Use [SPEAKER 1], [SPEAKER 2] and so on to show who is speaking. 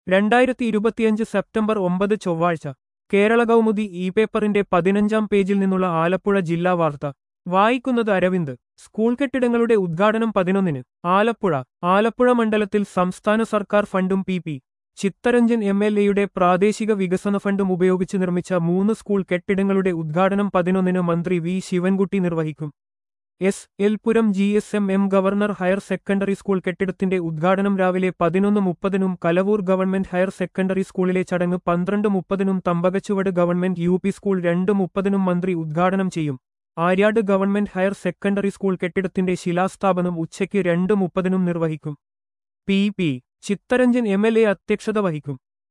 [SPEAKER 1] രണ്ടായിരത്തി ഇരുപത്തിയഞ്ച് സെപ്റ്റംബർ ഒമ്പത് ചൊവ്വാഴ്ച കേരള കൗമുദി ഇ പേപ്പറിന്റെ പതിനഞ്ചാം പേജിൽ നിന്നുള്ള ആലപ്പുഴ ജില്ലാ വാർത്ത വായിക്കുന്നത് അരവിന്ദ് സ്കൂൾ കെട്ടിടങ്ങളുടെ ഉദ്ഘാടനം പതിനൊന്നിന് ആലപ്പുഴ ആലപ്പുഴ മണ്ഡലത്തിൽ സംസ്ഥാന സർക്കാർ ഫണ്ടും P P Chitharanjan M L എയുടെ പ്രാദേശിക വികസന ഫണ്ടും ഉപയോഗിച്ച് നിർമ്മിച്ച മൂന്ന് സ്കൂൾ കെട്ടിടങ്ങളുടെ ഉദ്ഘാടനം പതിനൊന്നിന് മന്ത്രി വി ശിവൻകുട്ടി നിർവഹിക്കും S L Puram G S M M governor higher secondary school കെട്ടിടത്തിന്റെ ഉദ്ഘാടനം രാവിലെ പതിനൊന്ന് മുപ്പതിനും കലവൂർ ഗവൺമെന്റ് ഹയർ സെക്കൻഡറി സ്കൂളിലെ ചടങ്ങ് പന്ത്രണ്ട് മുപ്പതിനും തമ്പകച്ചുവട് ഗവൺമെന്റ് യു പി സ്കൂൾ രണ്ട് മുപ്പതിനും മന്ത്രി ഉദ്ഘാടനം ചെയ്യും Aryad government higher secondary school കെട്ടിടത്തിന്റെ ശിലാസ്ഥാപനം ഉച്ചയ്ക്ക് രണ്ട് മുപ്പതിനും നിർവഹിക്കും P P Chitharanjan M L A അധ്യക്ഷത വഹിക്കും